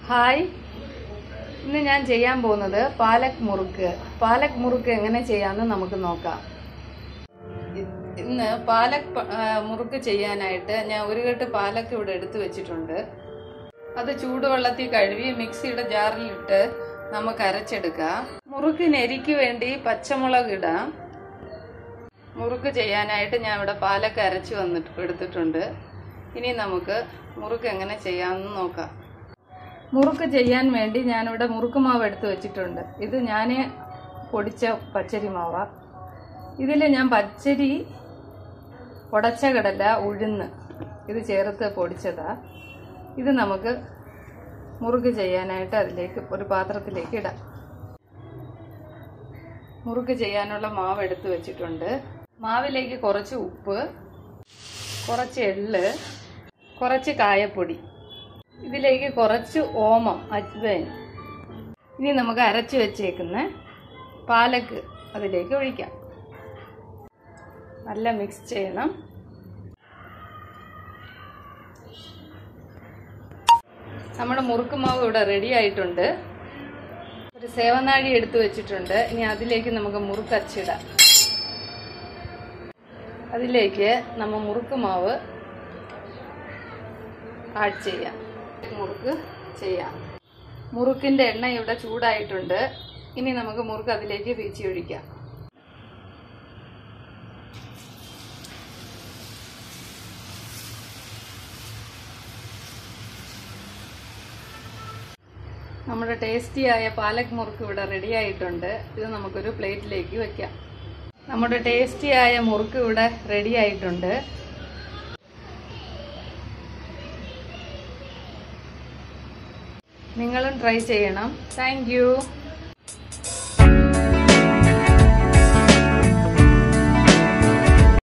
hi ഇന്ന് ഞാൻ ചെയ്യാൻ പോകുന്നത് പാലക് മുറുക്ക് പാലക് മുറുക്ക് എങ്ങനെ ചെയ്യാമെന്ന് നമുക്ക് നോക്കാം ഇ- ഇന്ന് പാലക് പ- ആ, മുറുക്ക് ചെയ്യാനായിട്ട് ഞാൻ ഒരു കെട്ട് പാലക്ക് ഇവിടെ എടുത്തു വെച്ചിട്ടുണ്ട് അത് ചൂടുവെള്ളത്തിൽ കഴുകി മിക്സിയുടെ ജാറിലിട്ട് നമുക്ക് അരച്ചെടുക്കാം മുറുക്കിന് എരിക്ക് വേണ്ടി പച്ചമുളക് ഇടാം മുറുക്ക് ചെയ്യാനായിട്ട് ഞാൻ ഇവിടെ പാലക്ക് അരച്ച് വന്നിട്ട് എടുത്തിട്ടുണ്ട് ഇനി നമുക്ക് മുറുക്ക് എങ്ങനെ ചെയ്യാമെന്ന് നോക്കാം മുറുക്ക് ചെയ്യാൻ വേണ്ടി ഞാനിവിടെ മുറുക്ക് മാവ് എടുത്ത് വെച്ചിട്ടുണ്ട് ഇത് ഞാൻ പൊടിച്ച പച്ചരി മാവ ഇതിൽ ഞാൻ പച്ചരി ഉടച്ച കടല ഉഴുന്ന് ഇത് ചേർത്ത് പൊടിച്ചതാ ഇത് നമുക്ക് മുറുക്ക് ചെയ്യാനായിട്ട് അതിലേക്ക് ഒരു പാത്രത്തിലേക്ക് ഇടാം മുറുക്ക് ചെയ്യാനുള്ള മാവ് എടുത്ത് വെച്ചിട്ടുണ്ട് മാവിലേക്ക് കുറച്ച് ഉപ്പ് കുറച്ച് എള്ള് കുറച്ച് കായപ്പൊടി ഇതിലേക്ക് കുറച്ച് ഓമം അജ്വൈൻ ഇനി നമുക്ക് അരച്ച് വെച്ചേക്കുന്ന പാലക്ക് അതിലേക്ക് ഒഴിക്കാം നല്ല മിക്സ് ചെയ്യണം നമ്മുടെ മുറുക്ക് മാവ് ഇവിടെ റെഡി ആയിട്ടുണ്ട് ഒരു സേവനാഴി എടുത്തു വെച്ചിട്ടുണ്ട് ഇനി അതിലേക്ക് നമുക്ക് മുറുക്ക് അച്ചിടാം അതിലേക്ക് നമ്മൾ മുറുക്ക് മാവ് ആഡ് ചെയ്യാം മുറുക്ക് ചെയ്യാം മുറുക്കിന്റെ എണ്ണ ഇവിടെ ചൂടായിട്ടുണ്ട് ഇനി നമുക്ക് മുറുക്ക് അതിലേക്ക് വീച്ചി ഒഴിക്കാം നമ്മുടെ ടേസ്റ്റിയായ പാലക് മുറുക്ക് ഇവിടെ റെഡി ആയിട്ടുണ്ട് ഇത് നമുക്കൊരു പ്ലേറ്റിലേക്ക് വെക്കാം നമ്മുടെ ടേസ്റ്റിയായ മുറുക്ക് ഇവിടെ റെഡി ആയിട്ടുണ്ട് നിങ്ങളും ട്രൈ ചെയ്യണം താങ്ക്